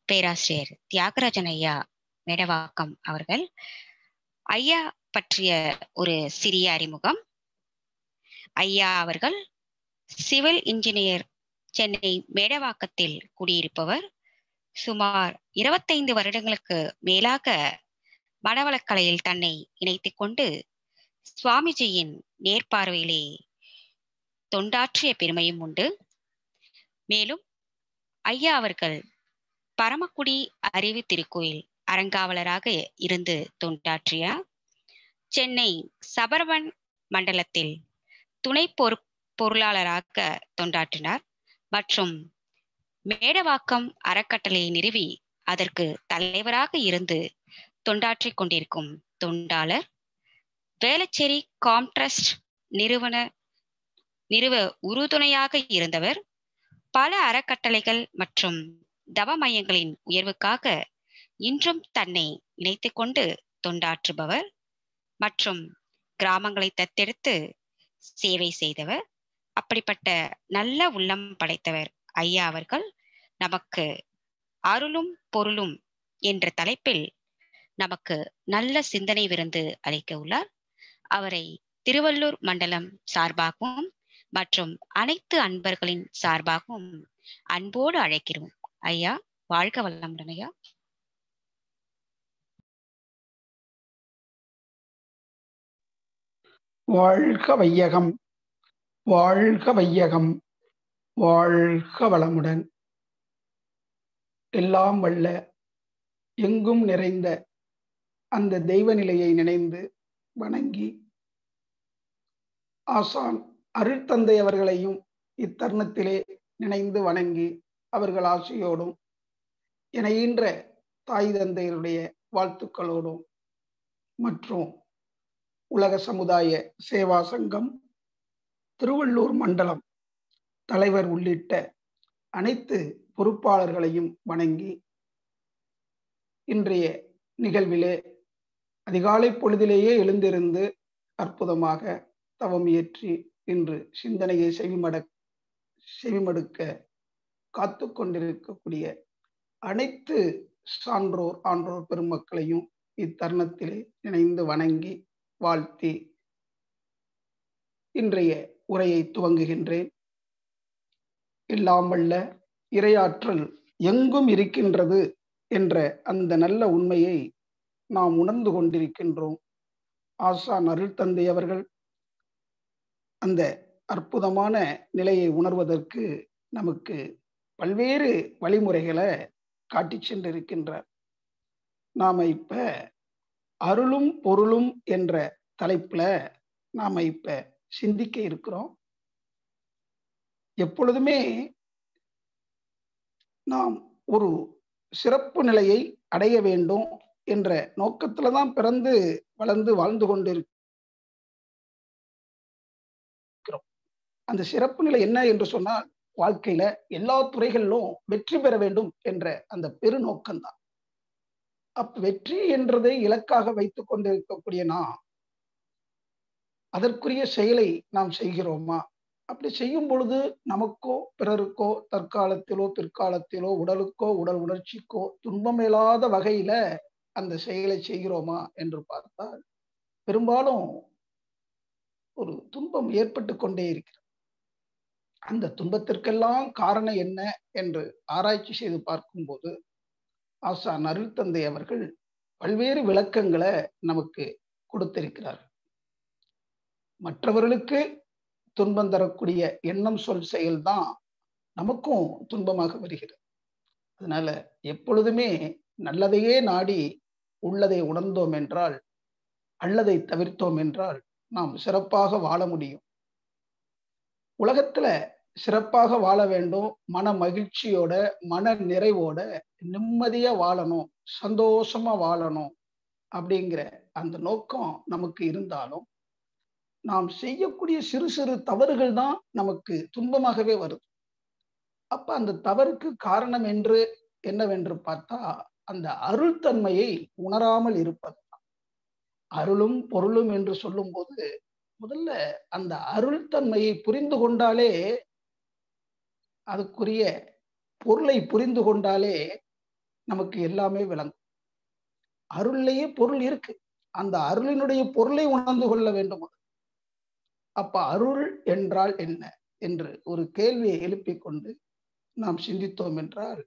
பேராசிரியர் தியாகராஜன் ஐயா மேடவாக்கம் அவர்கள் ஐயா பற்றிய ஒரு சிறிய அறிமுகம் ஐயா அவர்கள் சிவில் இன்ஜினியர் சென்னை மேடவாக்கத்தில் குடியிருப்பவர் சுமார் இருபத்தைந்து வருடங்களுக்கு மேலாக மனவளக்கலையில் தன்னை இணைத்துக் கொண்டு சுவாமிஜியின் நேர்பார்வையிலே தொண்டாற்றிய பெருமையும் உண்டு மேலும் ஐயா அவர்கள் பரமக்குடி அறிவு திருக்கோயில் அறங்காவலராக இருந்து தொண்டாற்றிய சென்னை சபர்வன் மண்டலத்தில் துணை பொறு பொருளாளராக தொண்டாற்றினார் மற்றும் மேடவாக்கம் அறக்கட்டளையை நிறுவி அதற்கு தலைவராக இருந்து தொண்டாற்றிக் கொண்டிருக்கும் தொண்டாளர் வேளச்சேரி காம்ட்ரஸ்ட் நிறுவன நிறுவ உறுதுணையாக இருந்தவர் பல அறக்கட்டளைகள் மற்றும் தவ மையங்களின் உயர்வுக்காக இன்றும் தன்னை இணைத்துக் கொண்டு தொண்டாற்றுபவர் மற்றும் கிராமங்களை தத்தெடுத்து சேவை செய்தவர் அப்படிப்பட்ட நல்ல உள்ளம் படைத்தவர் ஐயா அவர்கள் நமக்கு அருளும் பொருளும் என்ற தலைப்பில் நமக்கு நல்ல சிந்தனை விருந்து அளிக்க உள்ளார் அவரை திருவள்ளூர் மண்டலம் சார்பாகவும் மற்றும் அனைத்து அன்பர்களின் சார்பாகவும் அன்போடு அழைக்கிறோம் ஐயா வாழ்க வல்லமுடன் ஐயா வாழ்க வையகம் வாழ்க வையகம் வாழ்க வளமுடன் எல்லாம் வல்ல எங்கும் நிறைந்த அந்த தெய்வ நிலையை நினைந்து வணங்கி ஆசான் அருட்தந்தை அவர்களையும் இத்தருணத்திலே நினைந்து வணங்கி அவர்கள் ஆசையோடும் இணைகின்ற தாய் தந்தையருடைய வாழ்த்துக்களோடும் மற்றும் உலக சமுதாய சேவா சங்கம் திருவள்ளூர் மண்டலம் தலைவர் உள்ளிட்ட அனைத்து பொறுப்பாளர்களையும் வணங்கி இன்றைய நிகழ்விலே அதிகாலை பொழுதிலேயே எழுந்திருந்து அற்புதமாக தவம் இயற்றி இன்று சிந்தனையை செவிமட செவிமடுக்க காத்து கொண்டிருக்கக்கூடிய அனைத்து சான்றோர் ஆன்றோர் பெருமக்களையும் இத்தருணத்திலே இணைந்து வணங்கி வாழ்த்தி இன்றைய உரையை துவங்குகின்றேன் எல்லாம் வல்ல இரையாற்றல் எங்கும் இருக்கின்றது என்ற அந்த நல்ல உண்மையை நாம் உணர்ந்து கொண்டிருக்கின்றோம் ஆசான் அருள் தந்தை அவர்கள் அந்த அற்புதமான நிலையை உணர்வதற்கு நமக்கு பல்வேறு வழிமுறைகளை காட்டி சென்றிருக்கின்றார் நாம இப்ப அருளும் பொருளும் என்ற தலைப்புல நாம இப்ப சிந்திக்க இருக்கிறோம் எப்பொழுதுமே நாம் ஒரு சிறப்பு நிலையை அடைய வேண்டும் என்ற நோக்கத்துல தான் பிறந்து வளர்ந்து வாழ்ந்து கொண்டிருக்கிறோம் அந்த சிறப்பு நிலை என்ன என்று சொன்னால் வாழ்க்கையில எல்லா துறைகளிலும் வெற்றி பெற வேண்டும் என்ற அந்த பெரு நோக்கம்தான் அப்ப வெற்றி என்றதை இலக்காக வைத்துக் கொண்டிருக்கக்கூடிய நாம் அதற்குரிய செயலை நாம் செய்கிறோமா அப்படி செய்யும் பொழுது நமக்கோ பிறருக்கோ தற்காலத்திலோ பிற்காலத்திலோ உடலுக்கோ உடல் உணர்ச்சிக்கோ துன்பமில்லாத வகையில அந்த செயலை செய்கிறோமா என்று பார்த்தால் பெரும்பாலும் ஒரு துன்பம் ஏற்பட்டு கொண்டே இருக்கிறது அந்த துன்பத்திற்கெல்லாம் காரணம் என்ன என்று ஆராய்ச்சி செய்து பார்க்கும்போது ஆசான் அருள் தந்தை அவர்கள் பல்வேறு விளக்கங்களை நமக்கு கொடுத்திருக்கிறார்கள் மற்றவர்களுக்கு துன்பம் தரக்கூடிய எண்ணம் சொல் செயல்தான் நமக்கும் துன்பமாக வருகிறது அதனால எப்பொழுதுமே நல்லதையே நாடி உள்ளதை உணர்ந்தோம் என்றால் அல்லதை தவிர்த்தோம் என்றால் நாம் சிறப்பாக வாழ முடியும் உலகத்துல சிறப்பாக வாழ வேண்டும் மன மகிழ்ச்சியோட மன நிறைவோட நிம்மதியா வாழணும் சந்தோஷமா வாழணும் அப்படிங்கிற அந்த நோக்கம் நமக்கு இருந்தாலும் நாம் செய்யக்கூடிய சிறு சிறு தவறுகள் தான் நமக்கு துன்பமாகவே வருது அப்ப அந்த தவறுக்கு காரணம் என்று என்னவென்று பார்த்தா அந்த அருள் தன்மையை உணராமல் இருப்பது அருளும் பொருளும் என்று சொல்லும் போது முதல்ல அந்த அருள் தன்மையை புரிந்து கொண்டாலே அதுக்குரிய பொருளை புரிந்து கொண்டாலே நமக்கு எல்லாமே விளங்கும் அருள்லேயே பொருள் இருக்கு அந்த அருளினுடைய பொருளை உணர்ந்து கொள்ள வேண்டும் அப்ப அருள் என்றால் என்ன என்று ஒரு கேள்வியை எழுப்பிக் கொண்டு நாம் சிந்தித்தோம் என்றால்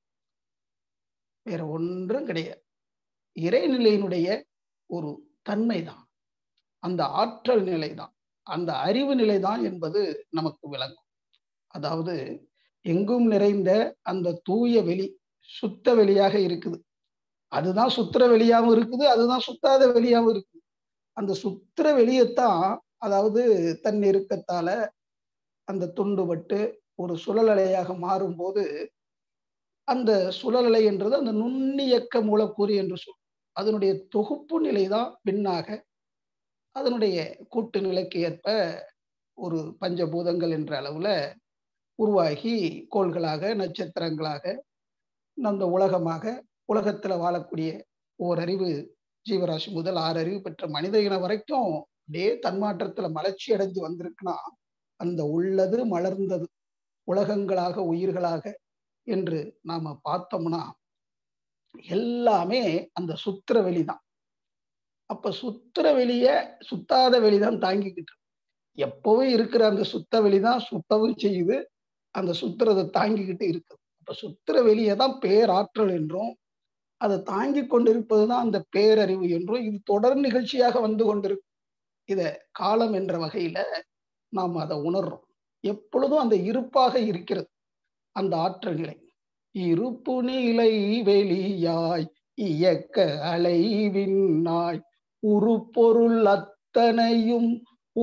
வேற ஒன்றும் கிடையாது இறைநிலையினுடைய ஒரு தன்மைதான் அந்த ஆற்றல் நிலைதான் அந்த அறிவு நிலைதான் என்பது நமக்கு விளங்கும் அதாவது எங்கும் நிறைந்த அந்த தூய வெளி சுத்த வெளியாக இருக்குது அதுதான் சுத்திர வெளியாகவும் இருக்குது அதுதான் சுத்தாத வெளியாகவும் இருக்குது அந்த சுத்திர வெளியத்தான் அதாவது தன் இறுக்கத்தால அந்த துண்டுபட்டு ஒரு சுழலலையாக மாறும்போது அந்த சுழலலை என்றது அந்த நுண்ணியக்க மூலக்கூறு என்று சொல் அதனுடைய தொகுப்பு நிலைதான் பின்னாக அதனுடைய கூட்டு நிலைக்கு ஏற்ப ஒரு பஞ்சபூதங்கள் என்ற அளவுல உருவாகி கோள்களாக நட்சத்திரங்களாக அந்த உலகமாக உலகத்துல வாழக்கூடிய ஓரறிவு ஜீவராசி முதல் ஆறு அறிவு பெற்ற மனித இனம் வரைக்கும் அப்படியே தன்மாற்றத்துல மலர்ச்சி அடைஞ்சு வந்திருக்குன்னா அந்த உள்ளது மலர்ந்தது உலகங்களாக உயிர்களாக என்று நாம பார்த்தோம்னா எல்லாமே அந்த சுத்திர வெளிதான் அப்ப சுத்திர வெளிய சுத்தாத வெளிதான் தாங்கிக்கிட்டு எப்பவும் இருக்கிற அந்த சுத்த வெளிதான் சுத்தவும் செய்யுது அந்த சுத்திரத்தை தாங்கிக்கிட்டு இருக்குது அப்ப சுத்திர வெளியை தான் பேராற்றல் என்றும் அதை தாங்கி கொண்டிருப்பதுதான் அந்த பேரறிவு என்றும் இது தொடர் நிகழ்ச்சியாக வந்து கொண்டிருக்கு இத காலம் என்ற வகையில நாம் அதை உணர்றோம் எப்பொழுதும் அந்த இருப்பாக இருக்கிறது அந்த ஆற்றல் நிலை இருப்பு நிலை வெளியாய் இயக்க அலைவின்னாய் உருப்பொருள் அத்தனையும்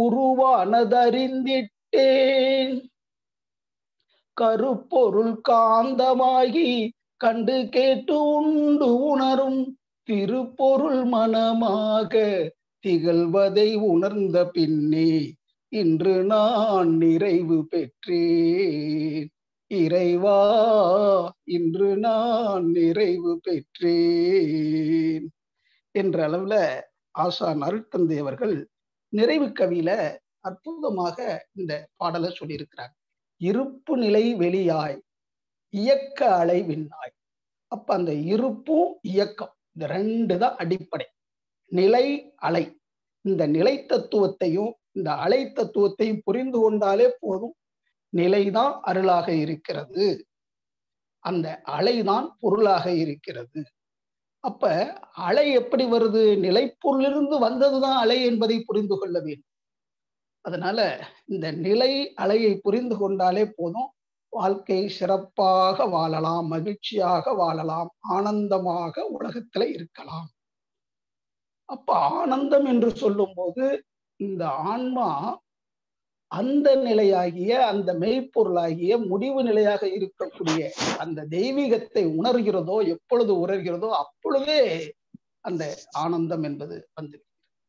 உருவானதறிந்திட்டேன் கருப்பொருள் காந்தமாகி கண்டு கேட்டு உண்டு உணரும் திருப்பொருள் மனமாக திகழ்வதை உணர்ந்த பின்னே இன்று நான் நிறைவு பெற்றேன் இறைவா இன்று நான் நிறைவு பெற்றேன் என்ற அளவுல ஆசான் அருட்தந்தை அவர்கள் நிறைவு கவியில அற்புதமாக இந்த பாடலை சொல்லியிருக்கிறார் இருப்பு நிலை வெளியாய் இயக்க அலை விண்ணாய் அப்ப அந்த இருப்பும் இயக்கம் இந்த ரெண்டு தான் அடிப்படை நிலை அலை இந்த நிலை தத்துவத்தையும் இந்த அலை தத்துவத்தையும் புரிந்து கொண்டாலே போதும் நிலைதான் அருளாக இருக்கிறது அந்த அலைதான் பொருளாக இருக்கிறது அப்ப அலை எப்படி வருது நிலைப்பொருளிலிருந்து வந்ததுதான் அலை என்பதை புரிந்து கொள்ள வேண்டும் அதனால இந்த நிலை அலையை புரிந்து கொண்டாலே போதும் வாழ்க்கை சிறப்பாக வாழலாம் மகிழ்ச்சியாக வாழலாம் ஆனந்தமாக உலகத்துல இருக்கலாம் அப்ப ஆனந்தம் என்று சொல்லும் போது இந்த ஆன்மா அந்த நிலையாகிய அந்த மெய்ப்பொருளாகிய முடிவு நிலையாக இருக்கக்கூடிய அந்த தெய்வீகத்தை உணர்கிறதோ எப்பொழுது உணர்கிறதோ அப்பொழுதே அந்த ஆனந்தம் என்பது வந்து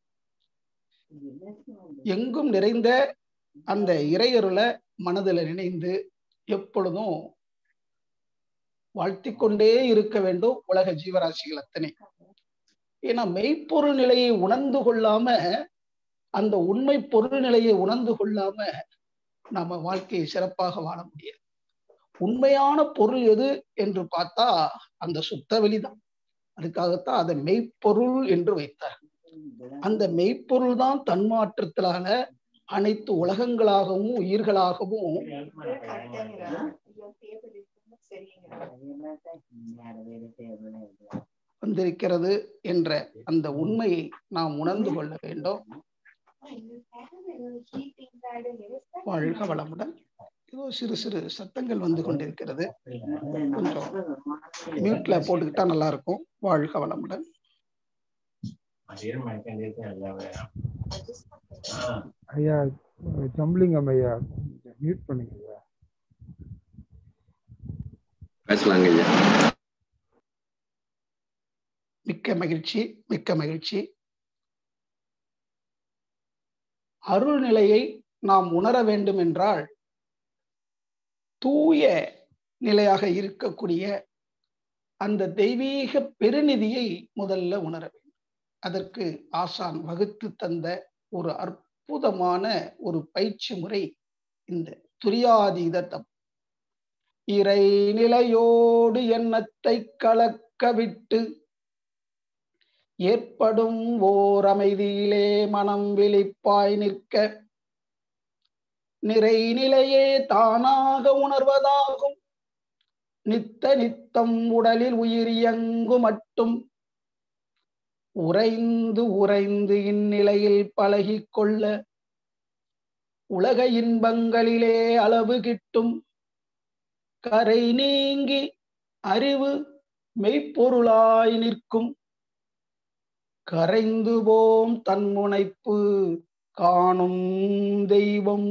எங்கும் நிறைந்த அந்த இறையருளை மனதில் நினைந்து எப்பொழுதும் வாழ்த்தி கொண்டே இருக்க வேண்டும் உலக ஜீவராசிகள் அத்தனை ஏன்னா மெய்ப்பொருள் நிலையை உணர்ந்து கொள்ளாம அந்த உண்மை பொருள் நிலையை உணர்ந்து கொள்ளாம நாம வாழ்க்கையை சிறப்பாக வாழ முடியாது உண்மையான பொருள் எது என்று பார்த்தா அந்த சுத்த வெளிதான் அதுக்காகத்தான் அதை மெய்ப்பொருள் என்று வைத்தார் அந்த மெய்ப்பொருள் தான் தன்மாற்றத்திலான அனைத்து உலகங்களாகவும் உயிர்களாகவும் வந்திருக்கிறது என்ற அந்த உண்மையை நாம் உணர்ந்து கொள்ள வேண்டும் வாழ்க வளமுடன் ஏதோ சிறு சிறு சத்தங்கள் வந்து கொண்டிருக்கிறது கொஞ்சம் மியூட்ல போட்டுக்கிட்டா நல்லா இருக்கும் வாழ்க வளமுடன் ஐயா ஜம்பிளிங்கம் ஐயா மியூட் பண்ணுங்க ஐயா பேசலாங்க ஐயா மிக்க மகிழ்ச்சி மிக்க மகிழ்ச்சி அருள் நிலையை நாம் உணர வேண்டும் என்றால் தூய நிலையாக இருக்கக்கூடிய அந்த தெய்வீக பெருநிதியை முதல்ல உணர வேண்டும் அதற்கு ஆசான் வகுத்து தந்த ஒரு அற்புதமான ஒரு பயிற்சி முறை இந்த துரியாதீத தப் இறைநிலையோடு எண்ணத்தை கலக்க விட்டு ஏற்படும் ஓர் அமைதியிலே மனம் விழிப்பாய் நிற்க நிறைநிலையே தானாக உணர்வதாகும் நித்த நித்தம் உடலில் உயிர் இயங்கு மட்டும் உறைந்து உறைந்து இந்நிலையில் பழகிக் கொள்ள உலக இன்பங்களிலே அளவு கிட்டும் கரை நீங்கி அறிவு மெய்ப்பொருளாய் நிற்கும் கரைந்து போம் தன்முனைப்பு காணும் தெய்வம்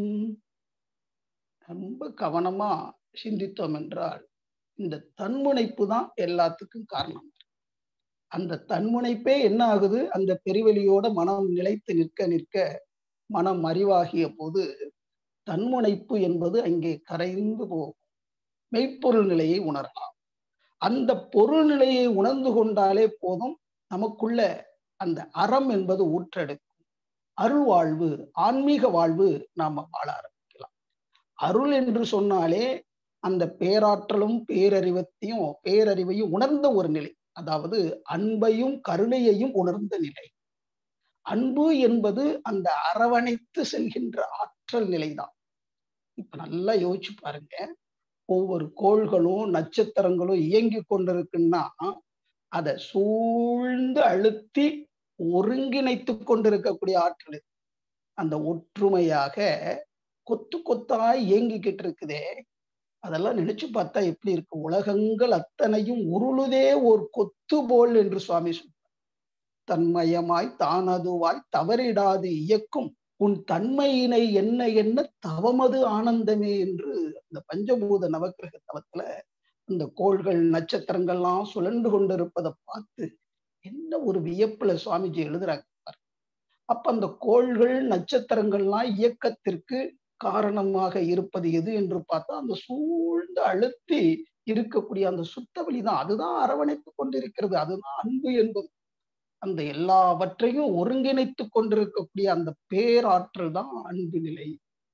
ரொம்ப கவனமா சிந்தித்தோம் என்றால் இந்த தன்முனைப்பு தான் எல்லாத்துக்கும் காரணம் அந்த தன்முனைப்பே என்ன ஆகுது அந்த பெருவெளியோட மனம் நிலைத்து நிற்க நிற்க மனம் அறிவாகிய போது தன்முனைப்பு என்பது அங்கே கரைந்து போகும் மெய்ப்பொருள் நிலையை உணரலாம் அந்த பொருள் நிலையை உணர்ந்து கொண்டாலே போதும் நமக்குள்ள அந்த அறம் என்பது ஊற்றெடுக்கும் அருள் வாழ்வு ஆன்மீக வாழ்வு நாம வாழ ஆரம்பிக்கலாம் அருள் என்று சொன்னாலே அந்த பேராற்றலும் பேரறிவத்தையும் பேரறிவையும் உணர்ந்த ஒரு நிலை அதாவது அன்பையும் கருணையையும் உணர்ந்த நிலை அன்பு என்பது அந்த அரவணைத்து செல்கின்ற ஆற்றல் நிலைதான் இப்ப நல்லா யோசிச்சு பாருங்க ஒவ்வொரு கோள்களும் நட்சத்திரங்களும் இயங்கி கொண்டிருக்குன்னா அதை சூழ்ந்து அழுத்தி ஒருங்கிணைத்து கொண்டிருக்கக்கூடிய ஆற்றல் அந்த ஒற்றுமையாக கொத்து கொத்தாய் இயங்கிக்கிட்டு இருக்குதே அதெல்லாம் நினைச்சு பார்த்தா எப்படி இருக்கு உலகங்கள் அத்தனையும் உருளுதே ஒரு கொத்து போல் என்று சுவாமி சொல்றார் தன்மயமாய் தானதுவாய் தவறிடாது இயக்கும் உன் தன்மையினை என்ன என்ன தவமது ஆனந்தமே என்று அந்த பஞ்சபூத நவக்கிரக தவத்துல இந்த கோள்கள் நட்சத்திரங்கள்லாம் சுழண்டு கொண்டிருப்பதை பார்த்து என்ன ஒரு வியப்புல சுவாமிஜி எழுதுறாங்க அப்ப அந்த கோள்கள் நட்சத்திரங்கள்லாம் இயக்கத்திற்கு காரணமாக இருப்பது எது என்று பார்த்தா அந்த சூழ்ந்து அழுத்தி இருக்கக்கூடிய அந்த சுத்த வழிதான் அதுதான் அரவணைத்து கொண்டிருக்கிறது அதுதான் அன்பு என்பது அந்த எல்லாவற்றையும் ஒருங்கிணைத்து கொண்டிருக்கக்கூடிய அந்த பேராற்றல் தான் அன்பு நிலை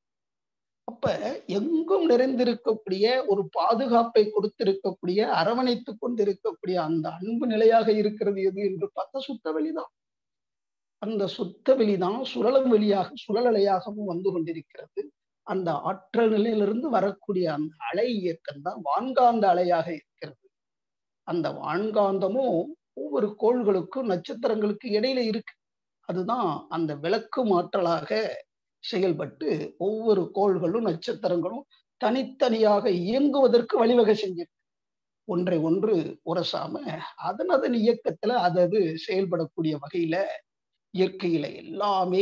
அப்ப எங்கும் நிறைந்திருக்கக்கூடிய ஒரு பாதுகாப்பை கொடுத்திருக்கக்கூடிய அரவணைத்து கொண்டிருக்கக்கூடிய அந்த அன்பு நிலையாக இருக்கிறது எது என்று பார்த்தா சுத்த வெளிதான் அந்த சுத்த வெளிதான் சுழலும் வெளியாக சுழலலையாகவும் வந்து கொண்டிருக்கிறது அந்த ஆற்றல் நிலையிலிருந்து வரக்கூடிய அந்த அலை இயக்கம் தான் வான்காந்த அலையாக இருக்கிறது அந்த வான்காந்தமும் ஒவ்வொரு கோள்களுக்கும் நட்சத்திரங்களுக்கு இடையில இருக்கு அதுதான் அந்த விளக்கு மாற்றலாக செயல்பட்டு ஒவ்வொரு கோள்களும் நட்சத்திரங்களும் தனித்தனியாக இயங்குவதற்கு வழிவகை செஞ்சிருக்கு ஒன்றை ஒன்று உரசாம அதன் அதன் இயக்கத்துல அதது செயல்படக்கூடிய வகையில இயற்கையில எல்லாமே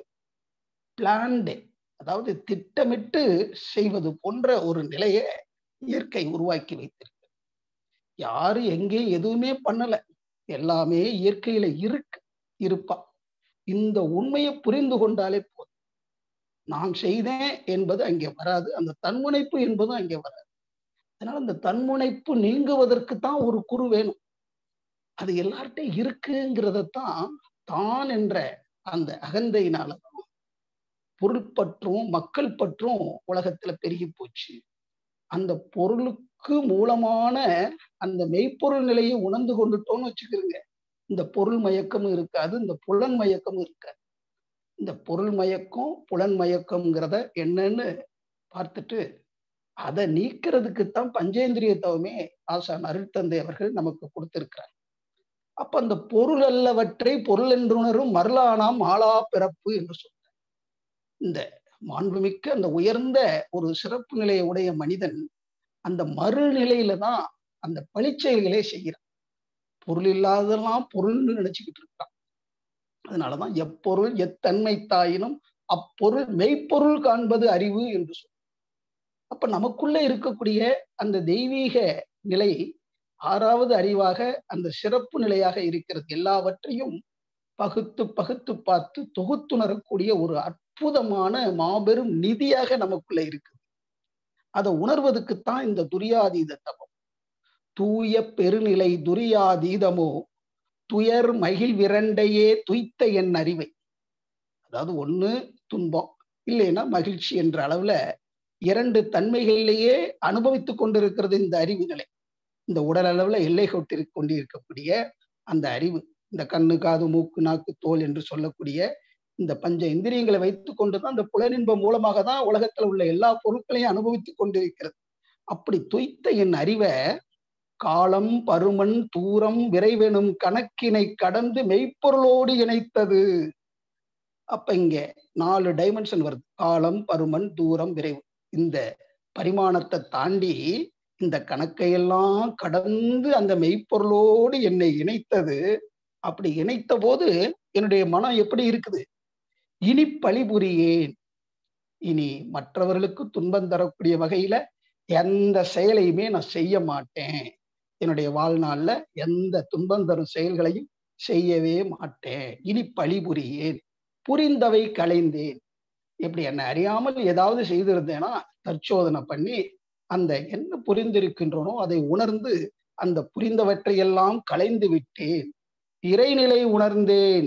பிளான்டு அதாவது திட்டமிட்டு செய்வது போன்ற ஒரு நிலைய இயற்கை உருவாக்கி வைத்திருக்கு யாரு எங்கேயும் எதுவுமே பண்ணல எல்லாமே இயற்கையில இருக்கு இருப்பா இந்த உண்மையை புரிந்து கொண்டாலே போதும் நான் செய்தேன் என்பது அங்கே வராது அந்த தன்முனைப்பு என்பதும் அங்கே வராது அதனால அந்த தன்முனைப்பு நீங்குவதற்கு தான் ஒரு குரு வேணும் அது எல்லார்ட்டையும் இருக்குங்கிறதான் தான் என்ற அந்த அகந்தையினாலதான் பொருட்பற்றும் மக்கள் பற்றும் உலகத்துல பெருகி போச்சு அந்த பொருளுக்கு மூலமான அந்த மெய்ப்பொருள் நிலையை உணர்ந்து கொண்டுட்டோம்னு வச்சுக்கிறோங்க இந்த பொருள் மயக்கமும் இருக்காது இந்த புலன் மயக்கமும் இருக்காது இந்த பொருள் மயக்கம் புலன் மயக்கம்ங்கிறத என்னன்னு பார்த்துட்டு அதை நீக்கிறதுக்குத்தான் பஞ்சேந்திரிய தவமே ஆசான் அருட்தந்தை அவர்கள் நமக்கு கொடுத்திருக்கிறார் அப்ப அந்த பொருள் அல்லவற்றை பொருள் என்றுணரும் மருளானாம் ஆளா பிறப்பு என்று சொல்ற இந்த மாண்புமிக்க அந்த உயர்ந்த ஒரு சிறப்பு நிலையை உடைய மனிதன் அந்த மறுநிலையில தான் அந்த பழிச்செயல்களே செய்கிறான் பொருள் இல்லாததெல்லாம் பொருள்னு நினைச்சுக்கிட்டு இருக்கான் அதனாலதான் எப்பொருள் எத்தன்மை தாயினும் அப்பொருள் மெய்ப்பொருள் காண்பது அறிவு என்று சொல்ற அப்ப நமக்குள்ள இருக்கக்கூடிய அந்த தெய்வீக நிலை ஆறாவது அறிவாக அந்த சிறப்பு நிலையாக இருக்கிறது எல்லாவற்றையும் பகுத்து பகுத்து பார்த்து தொகுத்துணரக்கூடிய ஒரு அற்புதமான மாபெரும் நிதியாக நமக்குள்ள இருக்குது அதை உணர்வதற்குத்தான் இந்த துரியாதீத தபம் தூய பெருநிலை துரியாதீதமோ துயர் மகிழ் விரண்டையே துய்த்த என் அறிவை அதாவது ஒண்ணு துன்பம் இல்லைன்னா மகிழ்ச்சி என்ற அளவுல இரண்டு தன்மைகளிலேயே அனுபவித்துக் கொண்டிருக்கிறது இந்த அறிவு நிலை இந்த உடல் அளவுல எல்லை கொட்டி கொண்டிருக்கக்கூடிய அந்த அறிவு இந்த கண்ணு காது மூக்கு நாக்கு தோல் என்று சொல்லக்கூடிய இந்த பஞ்ச இந்திரியங்களை வைத்துக் கொண்டுதான் அந்த புலனின்பம் மூலமாக தான் உலகத்துல உள்ள எல்லா பொருட்களையும் அனுபவித்துக் கொண்டிருக்கிறது அப்படி துய்த்த என் அறிவை காலம் பருமன் தூரம் விரைவெனும் கணக்கினை கடந்து மெய்ப்பொருளோடு இணைத்தது அப்ப இங்க நாலு டைமென்ஷன் வருது காலம் பருமன் தூரம் விரைவு இந்த பரிமாணத்தை தாண்டி இந்த கணக்கையெல்லாம் கடந்து அந்த மெய்ப்பொருளோடு என்னை இணைத்தது அப்படி இணைத்த போது என்னுடைய மனம் எப்படி இருக்குது இனி பழிபுரியேன் இனி மற்றவர்களுக்கு துன்பம் தரக்கூடிய வகையில எந்த செயலையுமே நான் செய்ய மாட்டேன் என்னுடைய வாழ்நாள்ல எந்த துன்பம் தரும் செயல்களையும் செய்யவே மாட்டேன் இனி பழிபுரியேன் புரிந்தவை களைந்தேன் இப்படி என்னை அறியாமல் ஏதாவது செய்திருந்தேன்னா தற்சோதனை பண்ணி அந்த என்ன புரிந்திருக்கின்றனோ அதை உணர்ந்து அந்த புரிந்தவற்றையெல்லாம் களைந்து விட்டேன் இறைநிலை உணர்ந்தேன்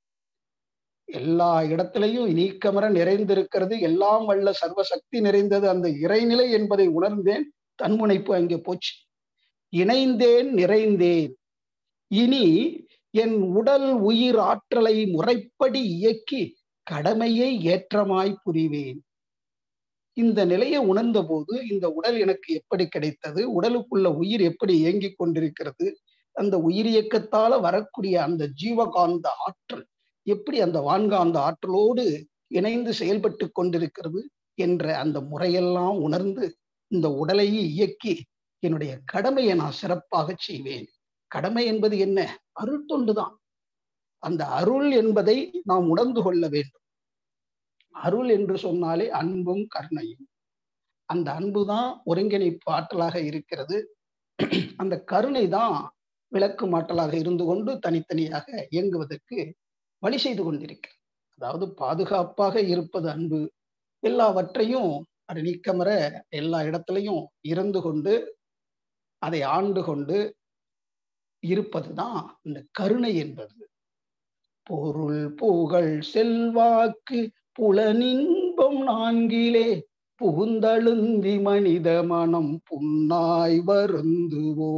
எல்லா இடத்திலையும் நீக்கமர நிறைந்திருக்கிறது எல்லாம் வல்ல சர்வசக்தி நிறைந்தது அந்த இறைநிலை என்பதை உணர்ந்தேன் தன்முனைப்பு அங்கே போச்சு இணைந்தேன் நிறைந்தேன் இனி என் உடல் உயிர் ஆற்றலை முறைப்படி இயக்கி கடமையை ஏற்றமாய் புரிவேன் இந்த நிலையை உணர்ந்த போது இந்த உடல் எனக்கு எப்படி கிடைத்தது உடலுக்குள்ள உயிர் எப்படி இயங்கிக் கொண்டிருக்கிறது அந்த உயிர் இயக்கத்தால வரக்கூடிய அந்த ஜீவகாந்த ஆற்றல் எப்படி அந்த வான்காந்த ஆற்றலோடு இணைந்து செயல்பட்டு கொண்டிருக்கிறது என்ற அந்த முறையெல்லாம் உணர்ந்து இந்த உடலையே இயக்கி என்னுடைய கடமையை நான் சிறப்பாக செய்வேன் கடமை என்பது என்ன அருள் தொண்டுதான் அந்த அருள் என்பதை நாம் உணர்ந்து கொள்ள வேண்டும் அருள் என்று சொன்னாலே அன்பும் கருணையும் அந்த அன்பு தான் ஒருங்கிணைப்பு ஆற்றலாக இருக்கிறது அந்த கருணை தான் விளக்கு மாற்றலாக இருந்து கொண்டு தனித்தனியாக இயங்குவதற்கு வழி செய்து கொண்டிருக்கிறது அதாவது பாதுகாப்பாக இருப்பது அன்பு எல்லாவற்றையும் அது நீக்கமர எல்லா இடத்துலையும் இருந்து கொண்டு அதை ஆண்டு கொண்டு இருப்பதுதான் இந்த கருணை என்பது பொருள் புகழ் செல்வாக்கு புலனின்பம் நான்கிலே புகுந்தழுந்தி மனித மனம் புன்னாய் வருந்துவோ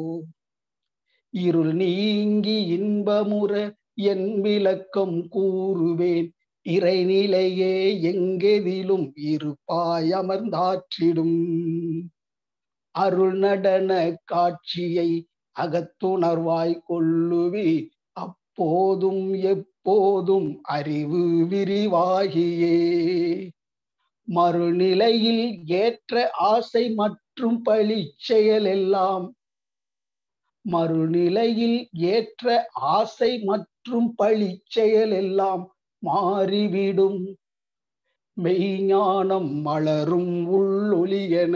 இருள் நீங்கி இன்பமுற என் விளக்கம் கூறுவேன் இறைநிலையே எங்கெதிலும் இருப்பாய் அமர்ந்தாற்றிடும் அருள் நடன காட்சியை அகத்துணர்வாய் கொள்ளுவி அப்போதும் எப்போதும் அறிவு விரிவாகியே மறுநிலையில் ஏற்ற ஆசை மற்றும் பழி செயல் எல்லாம் மறுநிலையில் ஏற்ற ஆசை மற்றும் பழி செயல் எல்லாம் மாறிவிடும் மெய்ஞானம் மலரும் உள்ளொளியன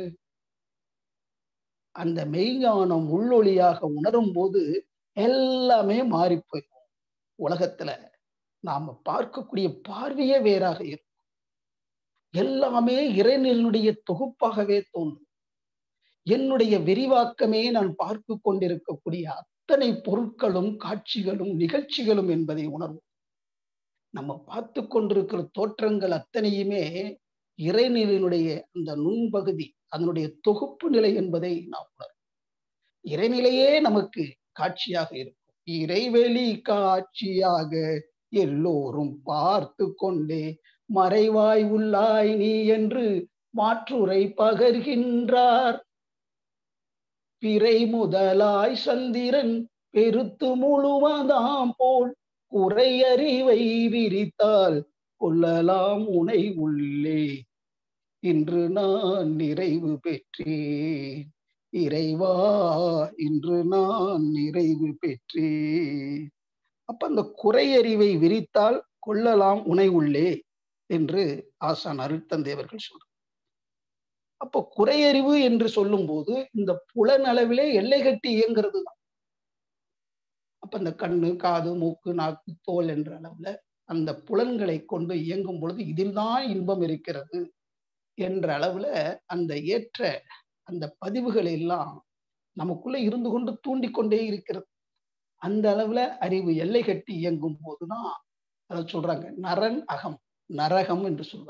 அந்த மெய்ஞானம் உள்ளொளியாக உணரும் போது எல்லாமே மாறி போயிடும் உலகத்துல நாம பார்க்கக்கூடிய பார்வையே வேறாக இருக்கும் எல்லாமே இறைநிலனுடைய தொகுப்பாகவே தோன்றும் என்னுடைய விரிவாக்கமே நான் பார்த்து கொண்டிருக்கக்கூடிய அத்தனை பொருட்களும் காட்சிகளும் நிகழ்ச்சிகளும் என்பதை உணர்வோம் நம்ம பார்த்து கொண்டிருக்கிற தோற்றங்கள் அத்தனையுமே இறைநிலையினுடைய அந்த நுண்பகுதி அதனுடைய தொகுப்பு நிலை என்பதை நாம் உணரும் இறைநிலையே நமக்கு காட்சியாக இருக்கும் இறைவெளி காட்சியாக எல்லோரும் பார்த்து கொண்டே மறைவாய் உள்ளாய் நீ என்று மாற்றுரை பகர்கின்றார் பிறை முதலாய் சந்திரன் பெருத்து முழுவதாம் போல் குறையறிவை விரித்தால் கொள்ளலாம் உனை உள்ளே இன்று நான் நிறைவு பெற்றேன் இறைவா இன்று நான் நிறைவு பெற்றேன் அப்ப அந்த குறையறிவை விரித்தால் கொள்ளலாம் உனை உள்ளே என்று ஆசான் அருட்தந்தேவர்கள் சொல்றார் அப்போ குறையறிவு என்று சொல்லும் போது இந்த புலனளவிலே எல்லை கட்டி இயங்கிறது தான் அப்ப இந்த கண்ணு காது மூக்கு நாக்கு தோல் என்ற அளவுல அந்த புலன்களை கொண்டு இயங்கும் பொழுது இதில்தான் இன்பம் இருக்கிறது என்ற அளவுல அந்த ஏற்ற அந்த பதிவுகள் எல்லாம் நமக்குள்ள இருந்து கொண்டு தூண்டி கொண்டே இருக்கிறது அந்த அளவுல அறிவு எல்லை கட்டி இயங்கும் போதுதான் அதை சொல்றாங்க நரன் அகம் நரகம் என்று சொல்வார்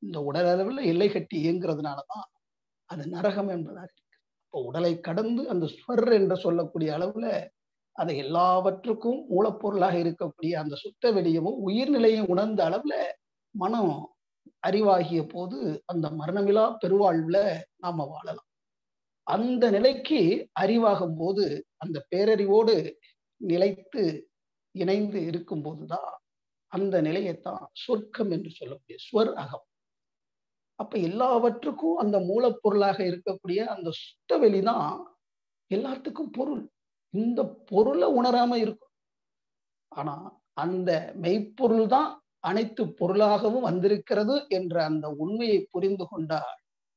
இந்த உடல் அளவில் எல்லை கட்டி இயங்குறதுனாலதான் அது நரகம் என்பதாக இருக்கு இப்போ உடலை கடந்து அந்த ஸ்வர் என்று சொல்லக்கூடிய அளவுல அதை எல்லாவற்றுக்கும் மூலப்பொருளாக இருக்கக்கூடிய அந்த சுத்த வெளியமும் உயிர்நிலையும் உணர்ந்த அளவுல மனம் அறிவாகிய போது அந்த மரணமிலா பெருவாழ்வுல நாம வாழலாம் அந்த நிலைக்கு அறிவாகும் போது அந்த பேரறிவோடு நிலைத்து இணைந்து இருக்கும் போதுதான் அந்த நிலையைத்தான் சொர்க்கம் என்று சொல்லக்கூடிய ஸ்வர் அகம் அப்ப எல்லாவற்றுக்கும் அந்த மூலப்பொருளாக இருக்கக்கூடிய அந்த சுத்த வெளிதான் எல்லாத்துக்கும் பொருள் இந்த பொருளை உணராம இருக்கும் ஆனா அந்த மெய்ப்பொருள் தான் அனைத்து பொருளாகவும் வந்திருக்கிறது என்ற அந்த உண்மையை புரிந்து கொண்டால்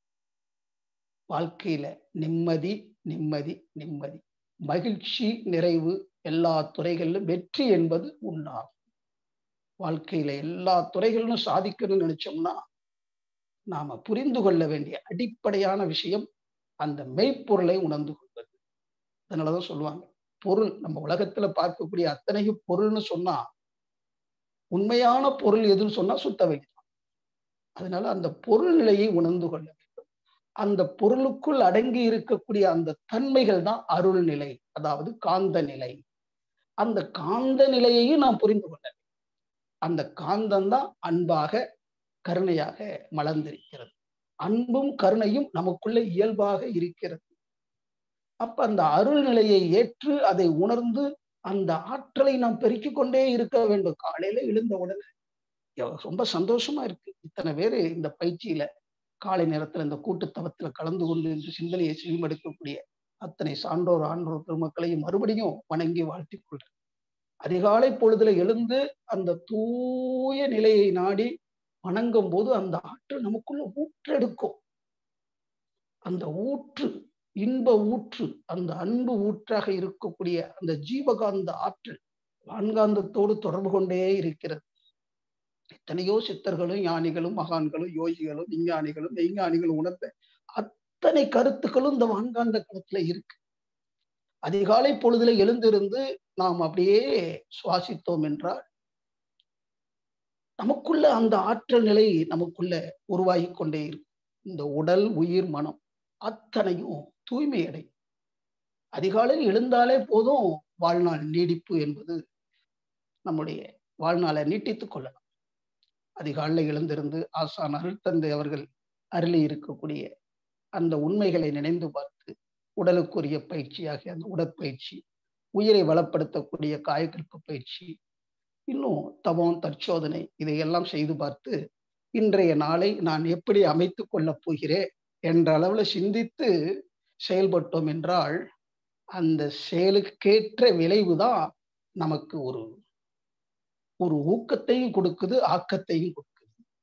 வாழ்க்கையில நிம்மதி நிம்மதி நிம்மதி மகிழ்ச்சி நிறைவு எல்லா துறைகளிலும் வெற்றி என்பது உண்டாகும் வாழ்க்கையில எல்லா துறைகளிலும் சாதிக்கணும்னு நினைச்சோம்னா நாம புரிந்து கொள்ள வேண்டிய அடிப்படையான விஷயம் அந்த மெய்ப்பொருளை உணர்ந்து கொள்வது அதனாலதான் சொல்லுவாங்க பொருள் நம்ம உலகத்துல பார்க்கக்கூடிய அத்தனையும் பொருள்னு சொன்னா உண்மையான பொருள் எதுன்னு சொன்னா சுத்த வெளிதான் அதனால அந்த பொருள் நிலையை உணர்ந்து கொள்ள வேண்டும் அந்த பொருளுக்குள் அடங்கி இருக்கக்கூடிய அந்த தன்மைகள் தான் அருள் நிலை அதாவது காந்த நிலை அந்த காந்த நிலையையும் நாம் புரிந்து கொள்ள வேண்டும் அந்த காந்தம் தான் அன்பாக கருணையாக மலர்ந்திருக்கிறது அன்பும் கருணையும் நமக்குள்ள இயல்பாக இருக்கிறது அப்ப அந்த அருள் நிலையை ஏற்று அதை உணர்ந்து அந்த ஆற்றலை நாம் பெருக்கிக் கொண்டே இருக்க வேண்டும் காலையில எழுந்த உடனே ரொம்ப சந்தோஷமா இருக்கு இத்தனை பேரு இந்த பயிற்சியில காலை நேரத்துல இந்த கூட்டுத்தவத்துல கலந்து கொண்டு இந்த சிந்தனையை செவிமடுக்கக்கூடிய அத்தனை சான்றோர் ஆன்றோர் பெருமக்களையும் மறுபடியும் வணங்கி வாழ்த்திக் கொள்றேன் அதிகாலை பொழுதுல எழுந்து அந்த தூய நிலையை நாடி வணங்கும் போது அந்த ஆற்றல் நமக்குள்ள ஊற்றெடுக்கும் அந்த ஊற்று இன்ப ஊற்று அந்த அன்பு ஊற்றாக இருக்கக்கூடிய அந்த ஜீவகாந்த ஆற்றல் வான்காந்தத்தோடு தொடர்பு கொண்டே இருக்கிறது எத்தனையோ சித்தர்களும் ஞானிகளும் மகான்களும் யோகிகளும் விஞ்ஞானிகளும் மெய்ஞானிகளும் உணர்ந்த அத்தனை கருத்துக்களும் இந்த வான்காந்த களத்துல இருக்கு அதிகாலை பொழுதுல எழுந்திருந்து நாம் அப்படியே சுவாசித்தோம் என்றால் நமக்குள்ள அந்த ஆற்றல் நிலை நமக்குள்ள உருவாகி கொண்டே இருக்கும் இந்த உடல் உயிர் மனம் அத்தனையும் தூய்மை அடையும் அதிகாலையில் எழுந்தாலே போதும் வாழ்நாள் நீடிப்பு என்பது நம்முடைய வாழ்நாளை நீட்டித்துக் கொள்ளலாம் அதிகாலையில் எழுந்திருந்து ஆசான் அருள் தந்தை அவர்கள் அருளி இருக்கக்கூடிய அந்த உண்மைகளை நினைந்து பார்த்து உடலுக்குரிய பயிற்சியாகிய அந்த உடற்பயிற்சி உயிரை வளப்படுத்தக்கூடிய காயக்கல்ப பயிற்சி இன்னும் தவம் தற்சோதனை இதையெல்லாம் செய்து பார்த்து இன்றைய நாளை நான் எப்படி அமைத்துக் கொள்ளப் போகிறேன் என்ற அளவுல சிந்தித்து செயல்பட்டோம் என்றால் அந்த செயலுக்கேற்ற விளைவுதான் நமக்கு ஒரு ஒரு ஊக்கத்தையும் கொடுக்குது ஆக்கத்தையும் கொடுக்குது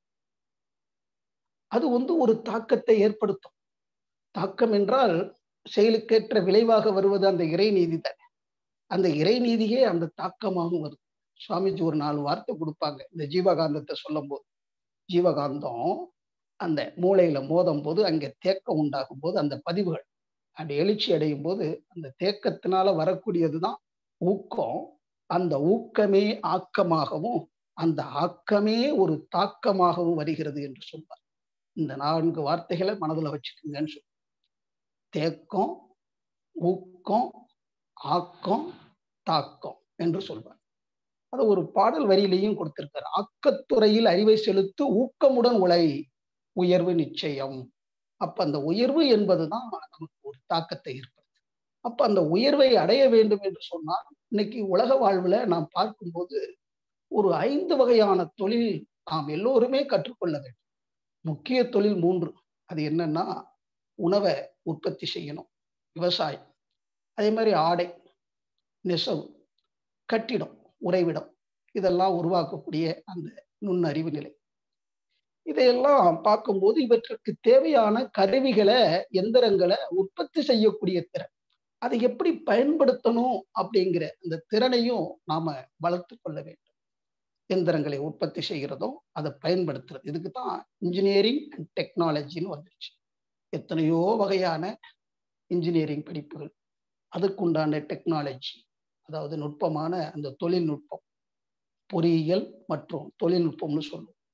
அது வந்து ஒரு தாக்கத்தை ஏற்படுத்தும் தாக்கம் என்றால் செயலுக்கேற்ற விளைவாக வருவது அந்த இறை நீதி தான் அந்த இறை நீதியே அந்த தாக்கமாகவும் வருது சுவாமிஜி ஒரு நாலு வார்த்தை கொடுப்பாங்க இந்த ஜீவகாந்தத்தை சொல்லும் போது ஜீவகாந்தம் அந்த மூளையில மோதும் போது அங்கே தேக்கம் உண்டாகும் போது அந்த பதிவுகள் அப்படி எழுச்சி அடையும் போது அந்த தேக்கத்தினால வரக்கூடியதுதான் ஊக்கம் அந்த ஊக்கமே ஆக்கமாகவும் அந்த ஆக்கமே ஒரு தாக்கமாகவும் வருகிறது என்று சொல்வார் இந்த நான்கு வார்த்தைகளை மனதில் வச்சுக்குங்கன்னு சொல்லுவார் தேக்கம் ஊக்கம் ஆக்கம் தாக்கம் என்று சொல்வார் அது ஒரு பாடல் வரியிலையும் கொடுத்திருக்காரு ஆக்கத்துறையில் அறிவை செலுத்து ஊக்கமுடன் உழை உயர்வு நிச்சயம் அப்ப அந்த உயர்வு என்பதுதான் நமக்கு ஒரு தாக்கத்தை ஏற்படுத்து அப்ப அந்த உயர்வை அடைய வேண்டும் என்று சொன்னால் இன்னைக்கு உலக வாழ்வுல நாம் பார்க்கும்போது ஒரு ஐந்து வகையான தொழில் நாம் எல்லோருமே கற்றுக்கொள்ள வேண்டும் முக்கிய தொழில் மூன்று அது என்னன்னா உணவை உற்பத்தி செய்யணும் விவசாயம் அதே மாதிரி ஆடை நெசவு கட்டிடம் உறைவிடம் இதெல்லாம் உருவாக்கக்கூடிய அந்த நுண்ணறிவு நிலை இதையெல்லாம் பார்க்கும்போது இவற்றுக்கு தேவையான கருவிகளை எந்திரங்களை உற்பத்தி செய்யக்கூடிய திறன் அதை எப்படி பயன்படுத்தணும் அப்படிங்கிற அந்த திறனையும் நாம வளர்த்து கொள்ள வேண்டும் எந்திரங்களை உற்பத்தி செய்கிறதும் அதை பயன்படுத்துறது இதுக்கு தான் இன்ஜினியரிங் அண்ட் டெக்னாலஜின்னு வந்துருச்சு எத்தனையோ வகையான இன்ஜினியரிங் படிப்புகள் அதுக்குண்டான டெக்னாலஜி அதாவது நுட்பமான அந்த தொழில்நுட்பம் பொறியியல் மற்றும் தொழில்நுட்பம்னு சொல்லுவோம்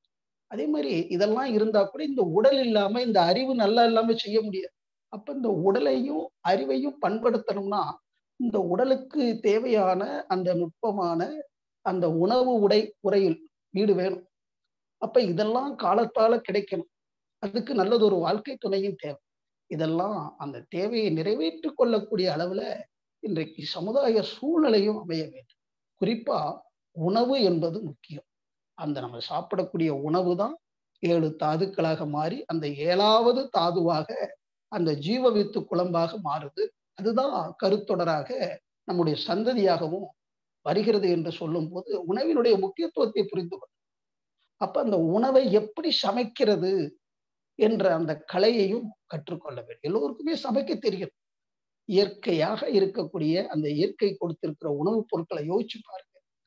அதே மாதிரி இதெல்லாம் இருந்தா கூட இந்த உடல் இல்லாம இந்த அறிவு நல்லா இல்லாம செய்ய முடியாது அப்ப இந்த உடலையும் அறிவையும் பண்படுத்தணும்னா இந்த உடலுக்கு தேவையான அந்த நுட்பமான அந்த உணவு உடை உரையில் வீடு வேணும் அப்ப இதெல்லாம் காலத்தால கிடைக்கணும் அதுக்கு நல்லது ஒரு வாழ்க்கை துணையும் தேவை இதெல்லாம் அந்த தேவையை நிறைவேற்றி கொள்ளக்கூடிய அளவுல இன்றைக்கு சமுதாய சூழ்நிலையும் அமைய வேண்டும் குறிப்பா உணவு என்பது முக்கியம் அந்த நம்ம சாப்பிடக்கூடிய உணவு தான் ஏழு தாதுக்களாக மாறி அந்த ஏழாவது தாதுவாக அந்த ஜீவ வித்து குழம்பாக மாறுது அதுதான் கருத்தொடராக நம்முடைய சந்ததியாகவும் வருகிறது என்று சொல்லும் போது உணவினுடைய முக்கியத்துவத்தை புரிந்து கொள்ளும் அப்ப அந்த உணவை எப்படி சமைக்கிறது என்ற அந்த கலையையும் கற்றுக்கொள்ள வேண்டும் எல்லோருக்குமே சமைக்க தெரியும் இயற்கையாக இருக்கக்கூடிய அந்த இயற்கை கொடுத்திருக்கிற உணவுப் பொருட்களை யோசிச்சு பாருங்க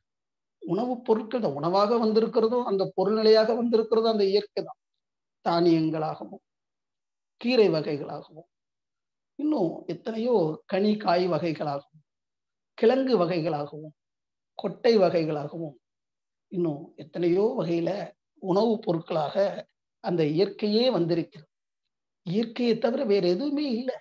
உணவுப் பொருட்கள் இந்த உணவாக வந்திருக்கிறதும் அந்த பொருள்நிலையாக வந்திருக்கிறதும் அந்த இயற்கை தான் தானியங்களாகவும் கீரை வகைகளாகவும் இன்னும் எத்தனையோ கனி காய் வகைகளாகவும் கிழங்கு வகைகளாகவும் கொட்டை வகைகளாகவும் இன்னும் எத்தனையோ வகையில உணவுப் பொருட்களாக அந்த இயற்கையே வந்திருக்கிறது இயற்கையை தவிர வேற எதுவுமே இல்லை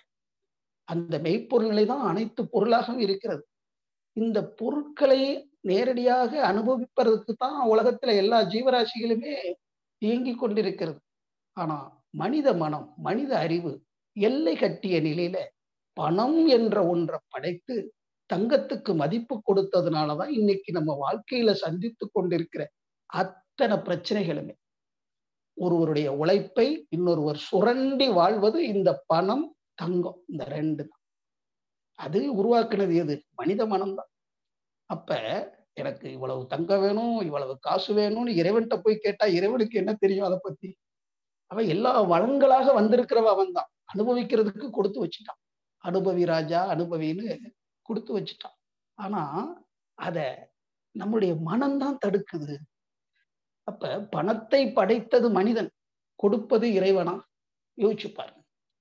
அந்த மெய்ப்பொருள்நிலை தான் அனைத்து பொருளாகவும் இருக்கிறது இந்த பொருட்களை நேரடியாக அனுபவிப்பதற்கு தான் உலகத்துல எல்லா ஜீவராசிகளுமே இயங்கிக் கொண்டிருக்கிறது ஆனா மனித மனம் மனித அறிவு எல்லை கட்டிய நிலையில பணம் என்ற ஒன்றை படைத்து தங்கத்துக்கு மதிப்பு கொடுத்ததுனாலதான் இன்னைக்கு நம்ம வாழ்க்கையில சந்தித்து கொண்டிருக்கிற அத்தனை பிரச்சனைகளுமே ஒருவருடைய உழைப்பை இன்னொருவர் சுரண்டி வாழ்வது இந்த பணம் தங்கம் இந்த ரெண்டு தான் அது உருவாக்குனது எது மனித மனம்தான் அப்ப எனக்கு இவ்வளவு தங்கம் வேணும் இவ்வளவு காசு வேணும்னு இறைவன்கிட்ட போய் கேட்டா இறைவனுக்கு என்ன தெரியும் அதை பத்தி அவன் எல்லா வளங்களாக வந்திருக்கிறவ அவன் தான் அனுபவிக்கிறதுக்கு கொடுத்து வச்சுட்டான் அனுபவி ராஜா அனுபவின்னு கொடுத்து வச்சுட்டான் ஆனா அத நம்முடைய மனம்தான் தடுக்குது அப்ப பணத்தை படைத்தது மனிதன் கொடுப்பது இறைவனா யோசிச்சு பாருங்க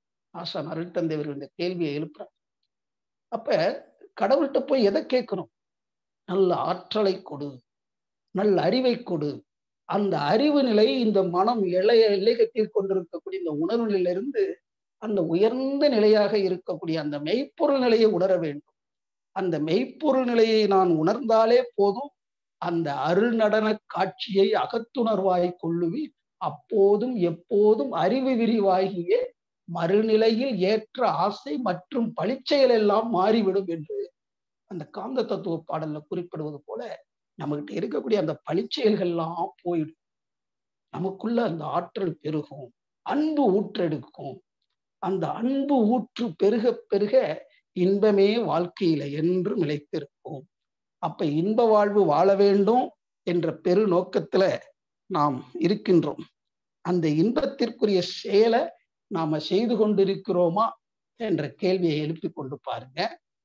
ஆசான் அருள் தந்தைவர் இந்த கேள்வியை எழுப்புறார் அப்ப கடவுள்கிட்ட போய் எதை கேட்கணும் நல்ல ஆற்றலை கொடு நல்ல அறிவை கொடு அந்த அறிவு நிலை இந்த மனம் இளைய எல்லை கட்டில் கொண்டிருக்கக்கூடிய இந்த உணர்வு நிலையிலிருந்து அந்த உயர்ந்த நிலையாக இருக்கக்கூடிய அந்த மெய்ப்பொருள் நிலையை உணர வேண்டும் அந்த மெய்ப்பொருள் நிலையை நான் உணர்ந்தாலே போதும் அந்த அருள் நடன காட்சியை அகத்துணர்வாய் கொள்ளுவி அப்போதும் எப்போதும் அறிவு விரிவாகிய மறுநிலையில் ஏற்ற ஆசை மற்றும் பழிச்செயல் எல்லாம் மாறிவிடும் என்று அந்த காந்த தத்துவ பாடல்ல குறிப்பிடுவது போல நம்மகிட்ட இருக்கக்கூடிய அந்த பழிச்செயல்கள்லாம் போயிடும் நமக்குள்ள அந்த ஆற்றல் பெருகும் அன்பு ஊற்றெடுக்கும் அந்த அன்பு ஊற்று பெருக பெருக இன்பமே வாழ்க்கையில என்று நிலைத்திருக்கும் அப்ப இன்ப வாழ்வு வாழ வேண்டும் என்ற பெரு நோக்கத்துல நாம் இருக்கின்றோம் அந்த இன்பத்திற்குரிய செயலை நாம செய்து கொண்டிருக்கிறோமா என்ற கேள்வியை எழுப்பி கொண்டு பாருங்க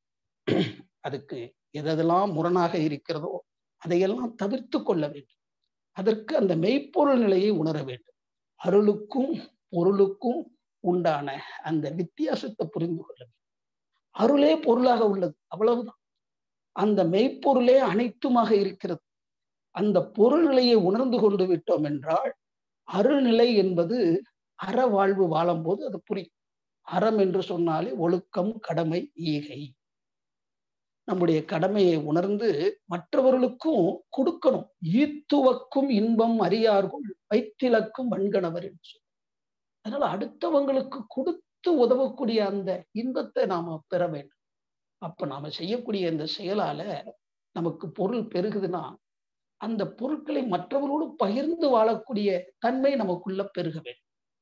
அதுக்கு எதெல்லாம் முரணாக இருக்கிறதோ அதையெல்லாம் தவிர்த்து கொள்ள வேண்டும் அதற்கு அந்த மெய்ப்பொருள் நிலையை உணர வேண்டும் அருளுக்கும் பொருளுக்கும் உண்டான அந்த வித்தியாசத்தை புரிந்து கொள்ள வேண்டும் அருளே பொருளாக உள்ளது அவ்வளவுதான் அந்த மெய்ப்பொருளே அனைத்துமாக இருக்கிறது அந்த பொருள் நிலையை உணர்ந்து கொண்டு விட்டோம் என்றால் அருள்நிலை என்பது அற வாழ்வு வாழும்போது அது புரியும் அறம் என்று சொன்னாலே ஒழுக்கம் கடமை ஈகை நம்முடைய கடமையை உணர்ந்து மற்றவர்களுக்கும் கொடுக்கணும் ஈத்துவக்கும் இன்பம் அறியார்கள் வைத்திலக்கும் வன்கணவர் என்று சொல்லி அதனால அடுத்தவங்களுக்கு கொடுத்து உதவக்கூடிய அந்த இன்பத்தை நாம பெற வேண்டும் அப்ப நாம செய்யக்கூடிய இந்த செயலால நமக்கு பொருள் பெருகுதுன்னா அந்த பொருட்களை மற்றவர்களோடு பகிர்ந்து வாழக்கூடிய தன்மை நமக்குள்ள பெருக வேண்டும்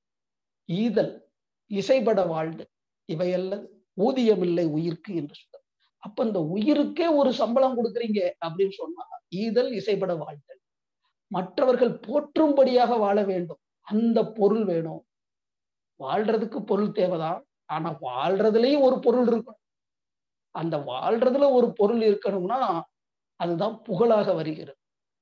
ஈதல் இசைபட வாழ்ந்து இவையல்ல ஊதியமில்லை உயிர்க்கு என்று சொல்ற அப்ப இந்த உயிருக்கே ஒரு சம்பளம் கொடுக்குறீங்க அப்படின்னு சொன்னா ஈதல் இசைபட வாழ்தல் மற்றவர்கள் போற்றும்படியாக வாழ வேண்டும் அந்த பொருள் வேணும் வாழ்றதுக்கு பொருள் தேவைதான் ஆனா வாழ்றதுலயும் ஒரு பொருள் இருக்கணும் அந்த வாழ்றதுல ஒரு பொருள் இருக்கணும்னா அதுதான் புகழாக வருகிறது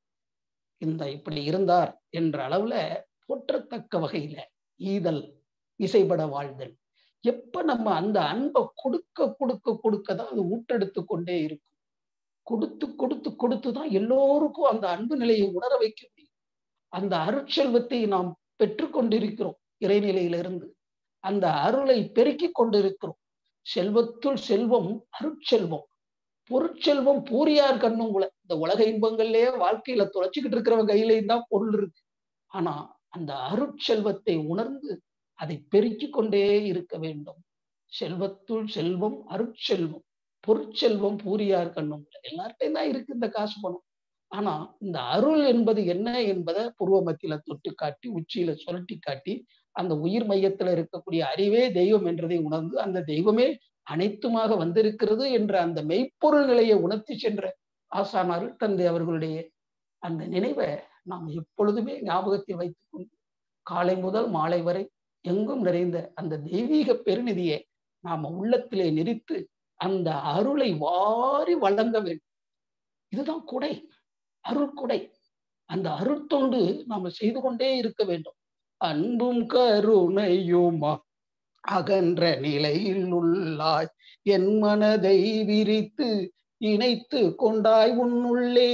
இந்த இப்படி இருந்தார் என்ற அளவுல போற்றத்தக்க வகையில ஈதல் இசைபட வாழ்தல் எப்ப நம்ம அந்த அன்பை கொடுக்க கொடுக்க கொடுக்க தான் அது ஊட்டெடுத்து கொண்டே இருக்கும் கொடுத்து கொடுத்து கொடுத்து தான் எல்லோருக்கும் அந்த அன்பு நிலையை உணர வைக்க முடியும் அந்த அருட்செல்வத்தை நாம் பெற்றுக்கொண்டிருக்கிறோம் இறைநிலையிலிருந்து அந்த அருளை பெருக்கிக் கொண்டிருக்கிறோம் செல்வத்துள் செல்வம் அருட்செல்வம் பொருட்செல்வம் பூரியார் கண்ணுங்குல இந்த உலக இன்பங்கள்லயே வாழ்க்கையில தொலைச்சிக்கிட்டு இருக்கிறவங்க கையிலையும் தான் பொருள் இருக்கு ஆனா அந்த அருட்செல்வத்தை உணர்ந்து அதை பெருக்கிக் கொண்டே இருக்க வேண்டும் செல்வத்துள் செல்வம் அருட்செல்வம் பொருட்செல்வம் பூரியார் கண்ணும் எல்லார்ட்டையும் தான் இருக்கு இந்த காசு பணம் ஆனா இந்த அருள் என்பது என்ன என்பதை பூர்வ மத்தியில தொட்டு காட்டி உச்சியில சுழட்டி காட்டி அந்த உயிர் மையத்துல இருக்கக்கூடிய அறிவே தெய்வம் என்றதை உணர்ந்து அந்த தெய்வமே அனைத்துமாக வந்திருக்கிறது என்ற அந்த மெய்ப்பொருள் நிலையை உணர்த்தி சென்ற ஆசான் அருள் தந்தை அவர்களுடைய அந்த நினைவை நாம் எப்பொழுதுமே ஞாபகத்தில் வைத்துக் கொண்டு காலை முதல் மாலை வரை எங்கும் நிறைந்த அந்த தெய்வீக பெருநிதியை நாம உள்ளத்திலே நிறுத்து அந்த அருளை வாரி வழங்க வேண்டும் இதுதான் கொடை அருள் கொடை அந்த அருட்தொண்டு நாம செய்து கொண்டே இருக்க வேண்டும் அன்பும் கருணையுமா அகன்ற நிலையில் உள்ளாய் என் மனதை விரித்து இணைத்து கொண்டாய் உன்னுள்ளே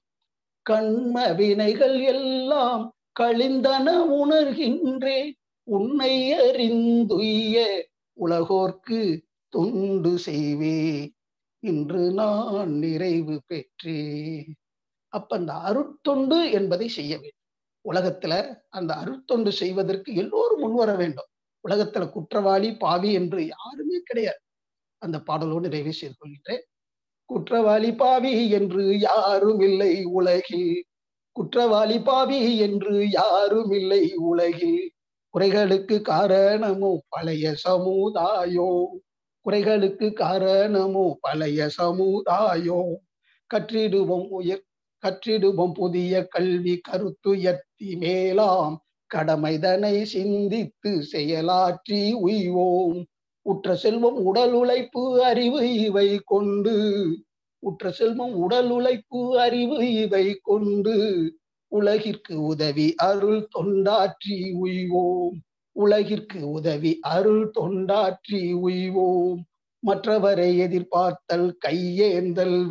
கண்ம வினைகள் எல்லாம் கழிந்தன உணர்கின்றேன் உன்னை அறிந்துய உலகோர்க்கு தொண்டு செய்வே இன்று நான் நிறைவு பெற்றேன் அப்ப அந்த அருட்தொண்டு என்பதை செய்ய வேண்டும் உலகத்துல அந்த அருட்தொண்டு செய்வதற்கு எல்லோரும் முன்வர வேண்டும் உலகத்துல குற்றவாளி பாவி என்று யாருமே கிடையாது அந்த பாடலோடு நிறைவு செய்து கொள்கின்றேன் குற்றவாளி பாவி என்று யாரும் இல்லை உலகில் குற்றவாளி பாவி என்று யாரும் இல்லை உலகில் குறைகளுக்கு காரணமோ பழைய சமுதாயோ குறைகளுக்கு காரணமோ பழைய சமுதாயோ கற்றிடுவோம் உயர் கற்றிடுவோம் புதிய கல்வி கருத்துயர்த்தி மேலாம் கடமைதனை சிந்தித்து செயலாற்றி உய்வோம் உற்ற செல்வம் உடல் உழைப்பு அறிவு இவை கொண்டு உற்ற செல்வம் உடல் உழைப்பு அறிவு இவை கொண்டு உலகிற்கு உதவி அருள் தொண்டாற்றி உய்வோம் உலகிற்கு உதவி அருள் தொண்டாற்றி உய்வோம் மற்றவரை எதிர்பார்த்தல் கையேந்தல்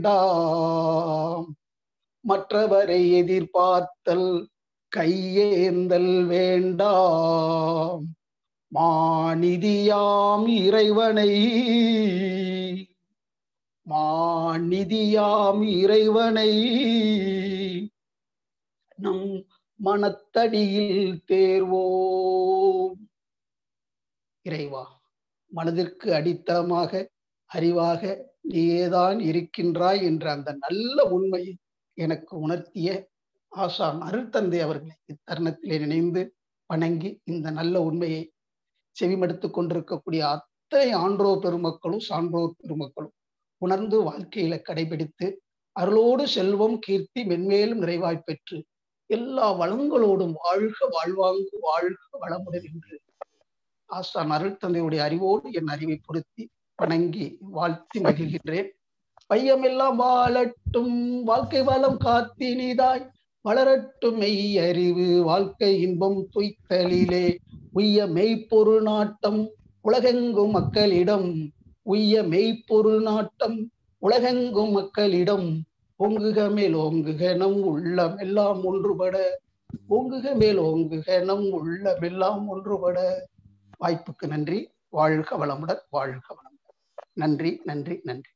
வேண்டாம் மற்றவரை எதிர்பார்த்தல் கையேந்தல் வேண்டாம் மாநிதியாம் இறைவனை மாநிதியாம் இறைவனை நம் மனத்தடியில் தேர்வோம் இறைவா மனதிற்கு அடித்தளமாக அறிவாக நீயேதான் இருக்கின்றாய் என்ற அந்த நல்ல உண்மையை எனக்கு உணர்த்திய ஆசான் அருள்தந்தை அவர்களை இத்தருணத்திலே நினைந்து வணங்கி இந்த நல்ல உண்மையை செவிமடுத்துக் கொண்டிருக்கக்கூடிய அத்தனை ஆன்றோர் பெருமக்களும் சான்றோர் பெருமக்களும் உணர்ந்து வாழ்க்கையில கடைபிடித்து அருளோடு செல்வம் கீர்த்தி மென்மேலும் நிறைவாய் பெற்று எல்லா வளங்களோடும் வாழ்க வாழ்வாங்கு வாழ்க வளமுடன் என்று ஆசான் அருள் தந்தையுடைய அறிவோடு என் அறிவை பொருத்தி வணங்கி வாழ்த்தி மகிழ்கின்றேன் பையமெல்லாம் வாழட்டும் வாழ்க்கை வளம் காத்தினிதாய் வளரட்டும் மெய் அறிவு வாழ்க்கை இன்பம் துய்த்தலிலே உய்ய மெய்ப்பொருள் நாட்டம் உலகெங்கும் மக்களிடம் உய்ய மெய்ப்பொருள் நாட்டம் உலகெங்கும் மக்களிடம் பொங்குக மேல் ஓங்குக நம் உள்ளம் எல்லாம் ஒன்றுபட பொங்குக மேல் ஓங்குக நம் உள்ளம் எல்லாம் ஒன்றுபட வாய்ப்புக்கு நன்றி வாழ்க வளமுடன் வாழ்க வளமுடன் நன்றி நன்றி நன்றி